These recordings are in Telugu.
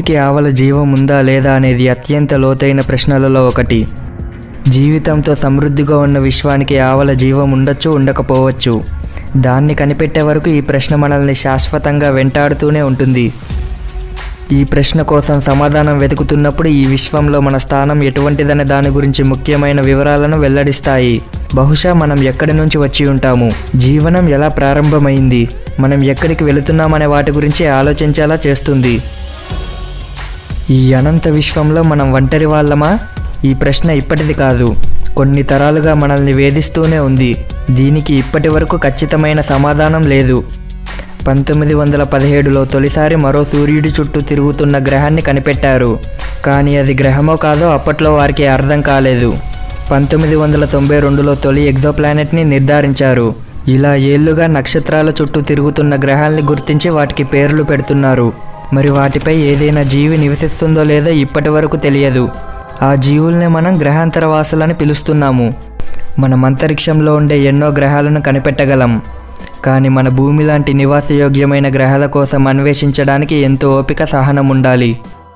భూమికి ఆవల జీవం ఉందా లేదా అనేది అత్యంత లోతైన ప్రశ్నలలో ఒకటి జీవితంతో సమృద్ధిగా ఉన్న విశ్వానికి ఆవల జీవం ఉండొచ్చు ఉండకపోవచ్చు దాన్ని కనిపెట్టే వరకు ఈ ప్రశ్న మనల్ని శాశ్వతంగా వెంటాడుతూనే ఉంటుంది ఈ ప్రశ్న కోసం సమాధానం వెతుకుతున్నప్పుడు ఈ విశ్వంలో మన స్థానం ఎటువంటిదనే దాని గురించి ముఖ్యమైన వివరాలను వెల్లడిస్తాయి బహుశా మనం ఎక్కడి నుంచి వచ్చి ఉంటాము జీవనం ఎలా ప్రారంభమైంది మనం ఎక్కడికి వెళుతున్నామనే వాటి గురించి ఆలోచించేలా చేస్తుంది ఈ అనంత విశ్వంలో మనం ఒంటరి వాళ్ళమా ఈ ప్రశ్న ఇప్పటిది కాదు కొన్ని తరాలుగా మనల్ని వేధిస్తూనే ఉంది దీనికి ఇప్పటి వరకు ఖచ్చితమైన సమాధానం లేదు పంతొమ్మిది వందల పదిహేడులో తొలిసారి మరో సూర్యుడి చుట్టూ తిరుగుతున్న గ్రహాన్ని కనిపెట్టారు కానీ అది గ్రహమో కాదో అప్పట్లో వారికి అర్థం కాలేదు పంతొమ్మిది వందల తొంభై రెండులో తొలి ఎగ్జోప్లానెట్ని నిర్ధారించారు ఇలా ఏళ్లుగా నక్షత్రాల చుట్టూ తిరుగుతున్న గ్రహాల్ని గుర్తించి వాటికి పేర్లు పెడుతున్నారు మరి వాటిపై ఏదైనా జీవి నివసిస్తుందో లేదో ఇప్పటి వరకు తెలియదు ఆ జీవుల్ని మనం గ్రహాంతర వాసులని పిలుస్తున్నాము మనం అంతరిక్షంలో ఉండే ఎన్నో గ్రహాలను కనిపెట్టగలం కానీ మన భూమి లాంటి నివాసయోగ్యమైన గ్రహాల కోసం అన్వేషించడానికి ఎంతో ఓపిక సహనం ఉండాలి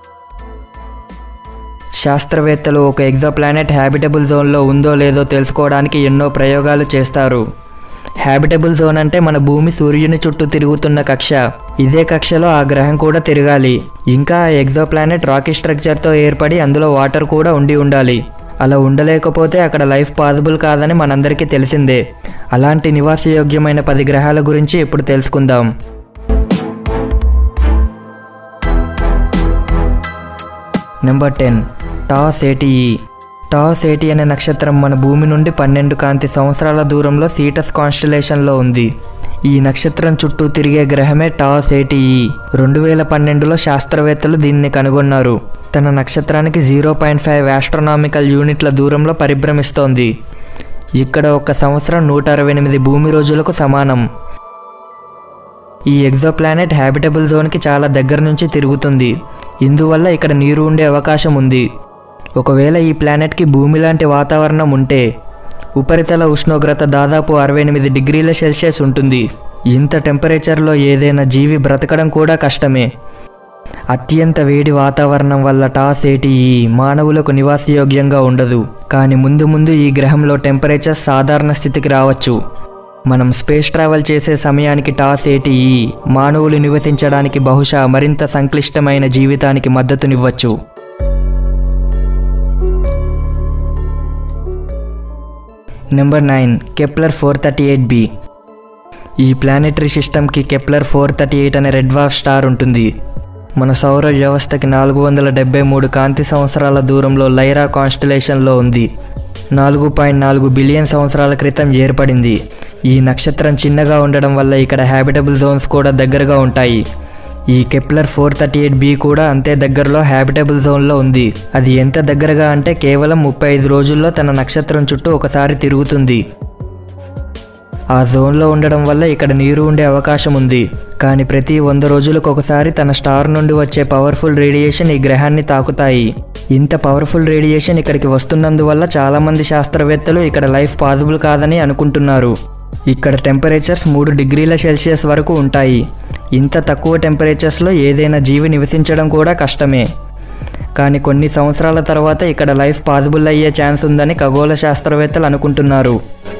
శాస్త్రవేత్తలు ఒక ఎగ్జోప్లానెట్ హ్యాబిటబుల్ జోన్లో ఉందో లేదో తెలుసుకోవడానికి ఎన్నో ప్రయోగాలు చేస్తారు హ్యాబిటబుల్ జోన్ అంటే మన భూమి సూర్యుని చుట్టూ తిరుగుతున్న కక్ష ఇదే కక్షలో ఆ గ్రహం కూడా తిరగాలి ఇంకా ఆ ఎగ్జోప్లానెట్ రాకీ స్ట్రక్చర్తో ఏర్పడి అందులో వాటర్ కూడా ఉండి ఉండాలి అలా ఉండలేకపోతే అక్కడ లైఫ్ పాసిబుల్ కాదని మనందరికీ తెలిసిందే అలాంటి నివాసయోగ్యమైన పది గ్రహాల గురించి ఇప్పుడు తెలుసుకుందాం number ten Tau Ceti e Tau Ceti అనే నక్షత్రం మన భూమి నుండి పన్నెండు కాంతి సంవత్సరాల దూరంలో సీటస్ కాన్స్టలేషన్లో ఉంది ఈ నక్షత్రం చుట్టూ తిరిగే గ్రహమే టాస్ ఏటీఈ రెండు వేల పన్నెండులో శాస్త్రవేత్తలు దీన్ని కనుగొన్నారు తన నక్షత్రానికి జీరో పాయింట్ ఫైవ్ ఆస్ట్రోనామికల్ యూనిట్ల దూరంలో పరిభ్రమిస్తోంది ఇక్కడ ఒక సంవత్సరం నూట అరవై ఎనిమిది భూమి రోజులకు సమానం ఈ ఎగ్జోప్లానెట్ హ్యాబిటబుల్ జోన్కి చాలా దగ్గర నుంచి తిరుగుతుంది ఇందువల్ల ఇక్కడ నీరు ఉండే అవకాశం ఉంది ఒకవేళ ఈ ప్లానెట్కి భూమి లాంటి వాతావరణం ఉంటే ఉపరితల ఉష్ణోగ్రత దాదాపు అరవై ఎనిమిది డిగ్రీల సెల్సియస్ ఉంటుంది ఇంత టెంపరేచర్లో ఏదైనా జీవి బ్రతకడం కూడా కష్టమే అత్యంత వేడి వాతావరణం వల్ల టాస్ ఏటీఈ మానవులకు నివాసయోగ్యంగా ఉండదు కానీ ముందు ముందు ఈ గ్రహంలో టెంపరేచర్ సాధారణ స్థితికి రావచ్చు మనం స్పేస్ ట్రావెల్ చేసే సమయానికి టాస్ ఏటీఈ మానవులు నివసించడానికి బహుశా మరింత సంక్లిష్టమైన జీవితానికి మద్దతునివ్వచ్చు number nine Kepler four thirty eight B ఈ ప్లానెటరీ సిస్టమ్కి కెప్లర్ ఫోర్ థర్టీ ఎయిట్ అనే రెడ్ వాఫ్ స్టార్ ఉంటుంది మన సౌర వ్యవస్థకి నాలుగు వందల డెబ్బై మూడు కాంతి సంవత్సరాల దూరంలో లైరా కాన్స్టలేషన్లో ఉంది నాలుగు పాయింట్ నాలుగు బిలియన్ సంవత్సరాల క్రితం ఏర్పడింది ఈ నక్షత్రం చిన్నగా ఉండడం వల్ల ఇక్కడ హ్యాబిటబుల్ జోన్స్ కూడా దగ్గరగా ఉంటాయి ఈ Kepler four thirty eight B కూడా అంతే దగ్గరలో హ్యాబిటబుల్ జోన్లో ఉంది అది ఎంత దగ్గరగా అంటే కేవలం ముప్పై ఐదు రోజుల్లో తన నక్షత్రం చుట్టూ ఒకసారి తిరుగుతుంది ఆ జోన్లో ఉండడం వల్ల ఇక్కడ నీరు ఉండే అవకాశం ఉంది కానీ ప్రతి వంద రోజులకు ఒకసారి తన స్టార్ నుండి వచ్చే పవర్ఫుల్ రేడియేషన్ ఈ గ్రహాన్ని తాకుతాయి ఇంత పవర్ఫుల్ రేడియేషన్ ఇక్కడికి వస్తున్నందువల్ల చాలామంది శాస్త్రవేత్తలు ఇక్కడ లైఫ్ పాసిబుల్ కాదని అనుకుంటున్నారు ఇక్కడ టెంపరేచర్స్ మూడు డిగ్రీల సెల్సియస్ వరకు ఉంటాయి ఇంత తక్కువ టెంపరేచర్స్లో ఏదైనా జీవి నివసించడం కూడా కష్టమే కానీ కొన్ని సంవత్సరాల తర్వాత ఇక్కడ లైఫ్ పాసిబుల్ అయ్యే ఛాన్స్ ఉందని ఖగోళ శాస్త్రవేత్తలు అనుకుంటున్నారు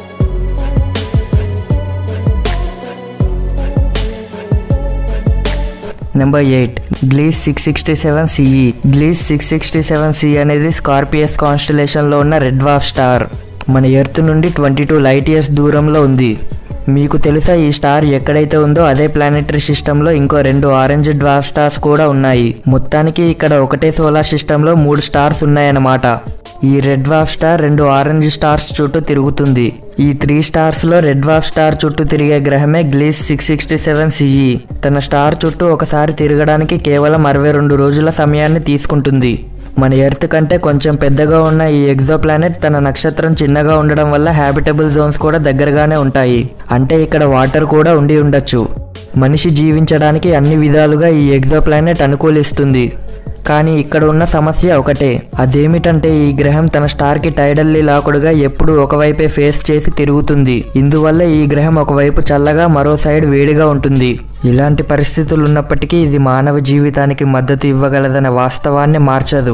number eight Gliese six sixty seven C e Gliese six sixty seven C అనేది స్కార్పియస్ కాన్స్టలేషన్లో ఉన్న రెడ్ వాఫ్ స్టార్ మన ఎర్త్ నుండి ట్వంటీ టూ లైట్ ఇయర్స్ దూరంలో ఉంది మీకు తెలుసా ఈ స్టార్ ఎక్కడైతే ఉందో అదే ప్లానెటరీ సిస్టంలో ఇంకో రెండు ఆరెంజ్ డ్వార్ఫ్ స్టార్స్ కూడా ఉన్నాయి మొత్తానికి ఇక్కడ ఒకటే సోలార్ సిస్టంలో మూడు స్టార్స్ ఉన్నాయన్నమాట ఈ రెడ్ వాఫ్ స్టార్ రెండు ఆరెంజ్ స్టార్స్ చుట్టూ తిరుగుతుంది ఈ త్రీ స్టార్స్ లో రెడ్ వాఫ్ స్టార్ చుట్టూ తిరిగే గ్రహమే Gliese six sixty seven C e తన స్టార్ చుట్టూ ఒకసారి తిరగడానికి కేవలం అరవై రెండు రోజుల సమయాన్ని తీసుకుంటుంది మన ఎర్త్ కంటే కొంచెం పెద్దగా ఉన్న ఈ ఎగ్జో ప్లానెట్ తన నక్షత్రం చిన్నగా ఉండడం వల్ల హ్యాబిటబుల్ జోన్స్ కూడా దగ్గరగానే ఉంటాయి అంటే ఇక్కడ వాటర్ కూడా ఉండి ఉండొచ్చు మనిషి జీవించడానికి అన్ని విధాలుగా ఈ ఎగ్జో ప్లానెట్ అనుకూలిస్తుంది కానీ ఇక్కడ ఉన్న సమస్య ఒకటే అదేమిటంటే ఈ గ్రహం తన స్టార్కి టైడల్లీ లాకుడుగా ఎప్పుడూ ఒకవైపే ఫేస్ చేసి తిరుగుతుంది ఇందువల్ల ఈ గ్రహం ఒకవైపు చల్లగా మరో సైడ్ వేడిగా ఉంటుంది ఇలాంటి పరిస్థితులు ఉన్నప్పటికీ ఇది మానవ జీవితానికి మద్దతు ఇవ్వగలదన్న వాస్తవాన్ని మార్చదు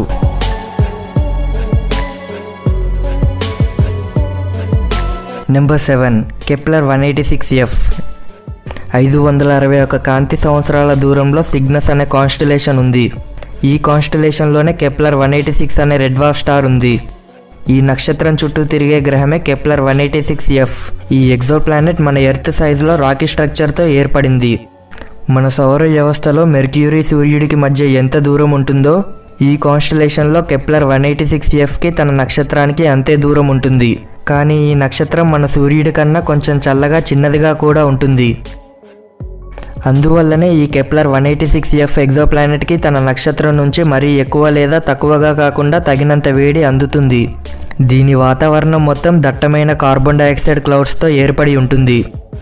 number seven Kepler one eighty six F ఐదు వందల అరవై ఒక కాంతి సంవత్సరాల దూరంలో సిగ్నస్ అనే కాన్స్టలేషన్ ఉంది ఈ కాన్స్టలేషన్లోనే కెప్లర్ వన్ ఎయిటీ సిక్స్ అనే రెడ్ వాఫ్ స్టార్ ఉంది ఈ నక్షత్రం చుట్టూ తిరిగే గ్రహమే Kepler one eighty six F ఈ ఎగ్జో ప్లానెట్ మన ఎర్త్ సైజులో రాకీ స్ట్రక్చర్తో ఏర్పడింది మన సౌర వ్యవస్థలో మెర్క్యూరీ సూర్యుడికి మధ్య ఎంత దూరం ఉంటుందో ఈ కాన్స్టలేషన్లో కెప్లర్ వన్ ఎయిటీ సిక్స్ ఎఫ్కి తన నక్షత్రానికి అంతే దూరం ఉంటుంది కానీ ఈ నక్షత్రం మన సూర్యుడి కన్నా కొంచెం చల్లగా చిన్నదిగా కూడా ఉంటుంది అందువల్లనే ఈ Kepler one eighty six F ఎగ్జో ప్లానెట్కి తన నక్షత్రం నుంచి మరీ ఎక్కువ లేదా తక్కువగా కాకుండా తగినంత వేడి అందుతుంది దీని వాతావరణం మొత్తం దట్టమైన కార్బన్ డైఆక్సైడ్ క్లౌడ్స్తో ఏర్పడి ఉంటుంది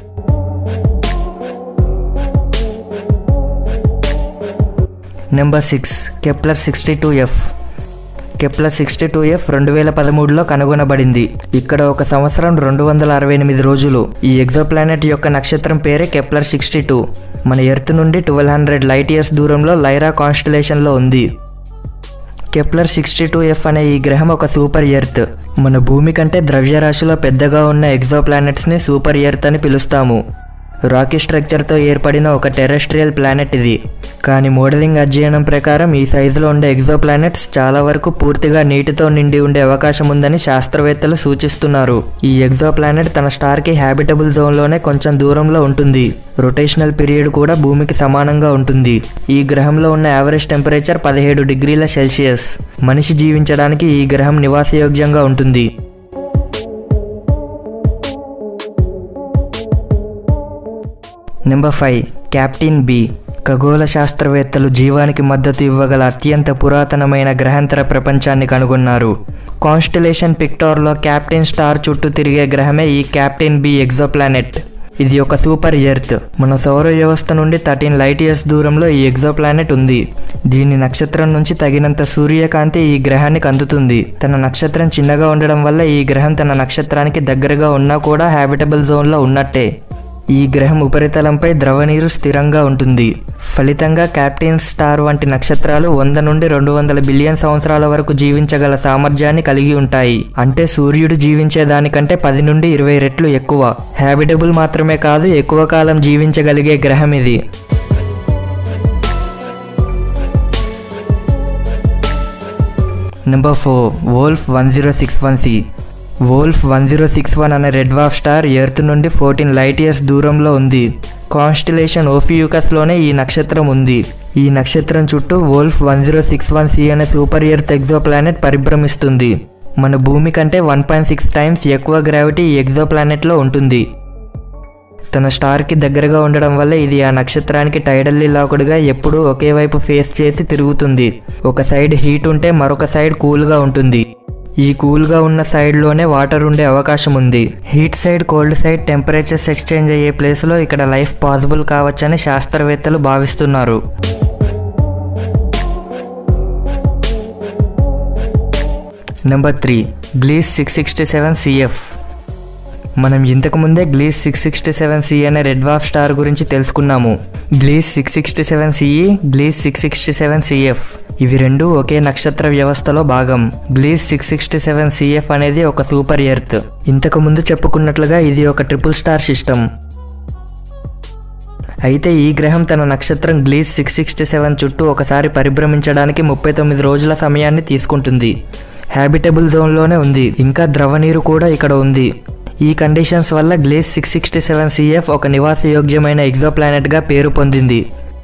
number six Kepler sixty two F Kepler sixty two F రెండు వేల పదమూడులో కనుగొనబడింది ఇక్కడ ఒక సంవత్సరం రెండు వందల అరవై ఎనిమిది రోజులు ఈ ఎగ్జో ప్లానెట్ యొక్క నక్షత్రం పేరే కెప్లర్ సిక్స్టీ టూ మన ఎర్త్ నుండి ట్వెల్వ్ హండ్రెడ్ లైట్ ఇయర్స్ దూరంలో లైరా కాన్స్టలేషన్లో ఉంది కెప్లర్ సిక్స్టీ టూ ఎఫ్ అనే ఈ గ్రహం ఒక సూపర్ ఎర్త్ మన భూమి కంటే ద్రవ్యరాశిలో పెద్దగా ఉన్న ఎగ్జో ప్లానెట్స్ని సూపర్ ఎర్త్ అని పిలుస్తాము రాకీ స్ట్రక్చర్తో ఏర్పడిన ఒక టెరెస్ట్రియల్ ప్లానెట్ ఇది కానీ మోడలింగ్ అధ్యయనం ప్రకారం ఈ సైజులో ఉండే ఎగ్జో ప్లానెట్స్ చాలా వరకు పూర్తిగా నీటితో నిండి ఉండే అవకాశం ఉందని శాస్త్రవేత్తలు సూచిస్తున్నారు ఈ ఎగ్జో ప్లానెట్ తన స్టార్కి హ్యాబిటబుల్ జోన్లోనే కొంచెం దూరంలో ఉంటుంది రొటేషనల్ పీరియడ్ కూడా భూమికి సమానంగా ఉంటుంది ఈ గ్రహంలో ఉన్న యావరేజ్ టెంపరేచర్ పదిహేడు డిగ్రీల సెల్సియస్ మనిషి జీవించడానికి ఈ గ్రహం నివాసయోగ్యంగా ఉంటుంది నెంబర్ ఫైవ్ క్యాప్టిన్ బి ఖగోళ శాస్త్రవేత్తలు జీవానికి మద్దతు ఇవ్వగల అత్యంత పురాతనమైన గ్రహాంతర ప్రపంచాన్ని కనుగొన్నారు కాన్స్టలేషన్ పిక్టార్లో క్యాప్టెన్ స్టార్ చుట్టూ తిరిగే గ్రహమే ఈ క్యాప్టెన్ బి ఎగ్జోప్లానెట్ ఇది ఒక సూపర్ ఎర్త్ మన సౌర వ్యవస్థ నుండి థర్టీన్ లైట్ ఇయర్స్ దూరంలో ఈ ఎగ్జోప్లానెట్ ఉంది దీని నక్షత్రం నుంచి తగినంత సూర్యకాంతి ఈ గ్రహానికి అందుతుంది తన నక్షత్రం చిన్నగా ఉండడం వల్ల ఈ గ్రహం తన నక్షత్రానికి దగ్గరగా ఉన్నా కూడా హ్యాబిటబుల్ జోన్లో ఉన్నట్టే ఈ గ్రహం ఉపరితలంపై ద్రవనీరు స్థిరంగా ఉంటుంది ఫలితంగా క్యాప్టెన్ స్టార్ వంటి నక్షత్రాలు వంద నుండి రెండు వందల బిలియన్ సంవత్సరాల వరకు జీవించగల సామర్థ్యాన్ని కలిగి ఉంటాయి అంటే సూర్యుడు జీవించే దానికంటే పది నుండి ఇరవై రెట్లు ఎక్కువ హ్యాబిటబుల్ మాత్రమే కాదు ఎక్కువ కాలం జీవించగలిగే గ్రహం ఇది number four Wolf one zero six one C Wolf one zero six one అనే రెడ్ వాఫ్ స్టార్ ఎర్త్ నుండి ఫోర్టీన్ లైట్ ఇయర్స్ దూరంలో ఉంది కాన్స్టిలేషన్ ఓఫియూకస్లోనే ఈ నక్షత్రం ఉంది ఈ నక్షత్రం చుట్టూ Wolf one zero six one C అనే సూపర్ ఎర్త్ ఎగ్జో ప్లానెట్ పరిభ్రమిస్తుంది మన భూమి కంటే వన్ పాయింట్ సిక్స్ టైమ్స్ ఎక్కువ గ్రావిటీ ఈ ఎగ్జో ప్లానెట్లో ఉంటుంది తన స్టార్కి దగ్గరగా ఉండడం వల్ల ఇది ఆ నక్షత్రానికి టైడల్లీ లాకుడుగా ఎప్పుడూ ఒకే వైపు ఫేస్ చేసి తిరుగుతుంది ఒక సైడ్ హీట్ ఉంటే మరొక సైడ్ కూల్గా ఉంటుంది ఈ కూల్గా ఉన్న సైడ్లోనే వాటర్ ఉండే అవకాశం ఉంది heat side cold side temperatures exchange అయ్యే ప్లేస్లో ఇక్కడ లైఫ్ పాసిబుల్ కావచ్చని శాస్త్రవేత్తలు భావిస్తున్నారు number three Gliese six sixty seven C f మనం ఇంతకుముందే Gliese six sixty seven C అనే రెడ్ వాఫ్ స్టార్ గురించి తెలుసుకున్నాము Gliese six sixty seven C e Gliese six sixty seven C f ఇవి రెండు ఒకే నక్షత్ర వ్యవస్థలో భాగం Gliese six sixty seven C f అనేది ఒక సూపర్ ఎర్త్ ఇంతకు ముందు చెప్పుకున్నట్లుగా ఇది ఒక ట్రిపుల్ స్టార్ సిస్టమ్ అయితే ఈ గ్రహం తన నక్షత్రం గ్లీస్ సిక్స్ సిక్స్టీ సెవెన్ చుట్టూ ఒకసారి పరిభ్రమించడానికి ముప్పై తొమ్మిది రోజుల సమయాన్ని తీసుకుంటుంది హ్యాబిటబుల్ జోన్లోనే ఉంది ఇంకా ద్రవనీరు కూడా ఇక్కడ ఉంది ఈ కండిషన్స్ వల్ల Gliese six sixty seven C f ఒక నివాసయోగ్యమైన ఎగ్జో ప్లానెట్గా పేరు పొందింది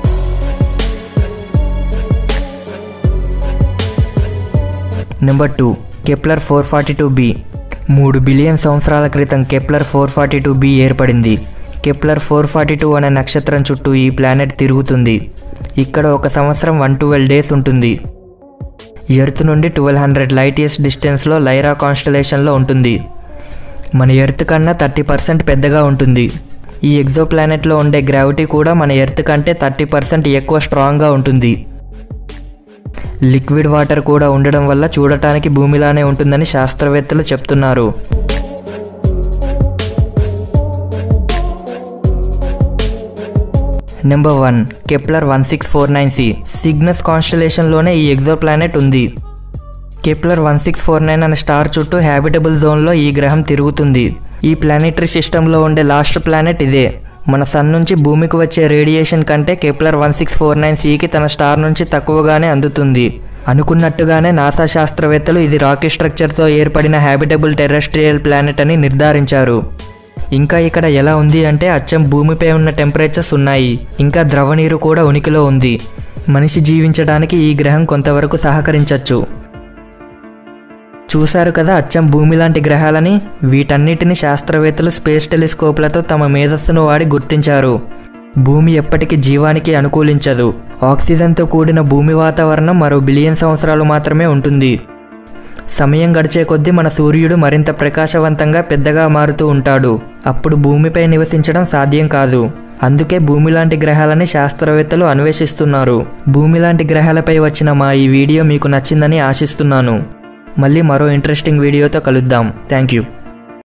number two Kepler four forty two B మూడు బిలియన్ సంవత్సరాల క్రితం Kepler four forty two B ఏర్పడింది కెప్లర్ ఫోర్ ఫార్టీ టూ అనే నక్షత్రం చుట్టూ ఈ ప్లానెట్ తిరుగుతుంది ఇక్కడ ఒక సంవత్సరం వన్ ట్వెల్వ్ డేస్ ఉంటుంది ఎర్త్ నుండి ట్వెల్వ్ హండ్రెడ్ లైట్ ఇయర్స్ డిస్టెన్స్లో లైరా కాన్స్టలేషన్లో ఉంటుంది మన ఎర్త్ కన్నా థర్టీ పర్సెంట్ పెద్దగా ఉంటుంది ఈ ఎగ్జో ప్లానెట్లో ఉండే గ్రావిటీ కూడా మన ఎర్త్ కంటే థర్టీ పర్సెంట్ ఎక్కువ స్ట్రాంగ్గా ఉంటుంది లిక్విడ్ వాటర్ కూడా ఉండడం వల్ల చూడటానికి భూమిలానే ఉంటుందని శాస్త్రవేత్తలు చెప్తున్నారు number one Kepler one six four nine C Cygnus కాన్స్టలేషన్లోనే ఈ ఎగ్జో ప్లానెట్ ఉంది Kepler one six four nine అనే స్టార్ చుట్టూ హ్యాబిటబుల్ జోన్లో ఈ గ్రహం తిరుగుతుంది ఈ ప్లానెటరీ సిస్టంలో ఉండే లాస్ట్ ప్లానెట్ ఇదే మన సన్ నుంచి భూమికి వచ్చే రేడియేషన్ కంటే Kepler one six four nine సికి తన స్టార్ నుంచి తక్కువగానే అందుతుంది అనుకున్నట్టుగానే నాసా శాస్త్రవేత్తలు ఇది రాకెట్ స్ట్రక్చర్తో ఏర్పడిన హ్యాబిటబుల్ టెరెస్ట్రియల్ ప్లానెట్ అని నిర్ధారించారు ఇంకా ఇక్కడ ఎలా ఉంది అంటే అచ్చం భూమిపై ఉన్న టెంపరేచర్స్ ఉన్నాయి ఇంకా ద్రవనీరు కూడా ఉనికిలో ఉంది మనిషి జీవించడానికి ఈ గ్రహం కొంతవరకు సహకరించవచ్చు చూశారు కదా అచ్చం భూమి లాంటి గ్రహాలని వీటన్నిటిని శాస్త్రవేత్తలు స్పేస్ టెలిస్కోప్లతో తమ మేధస్సును వాడి గుర్తించారు భూమి ఎప్పటికీ జీవానికి అనుకూలించదు ఆక్సిజన్తో కూడిన భూమి వాతావరణం మరో బిలియన్ సంవత్సరాలు మాత్రమే ఉంటుంది సమయం గడిచే కొద్దీ మన సూర్యుడు మరింత ప్రకాశవంతంగా పెద్దగా మారుతూ ఉంటాడు అప్పుడు భూమిపై నివసించడం సాధ్యం కాదు అందుకే భూమి లాంటి గ్రహాలని శాస్త్రవేత్తలు అన్వేషిస్తున్నారు భూమి లాంటి గ్రహాలపై వచ్చిన మా ఈ వీడియో మీకు నచ్చిందని ఆశిస్తున్నాను మళ్ళీ మరో ఇంట్రెస్టింగ్ వీడియోతో కలుద్దాం థ్యాంక్ యూ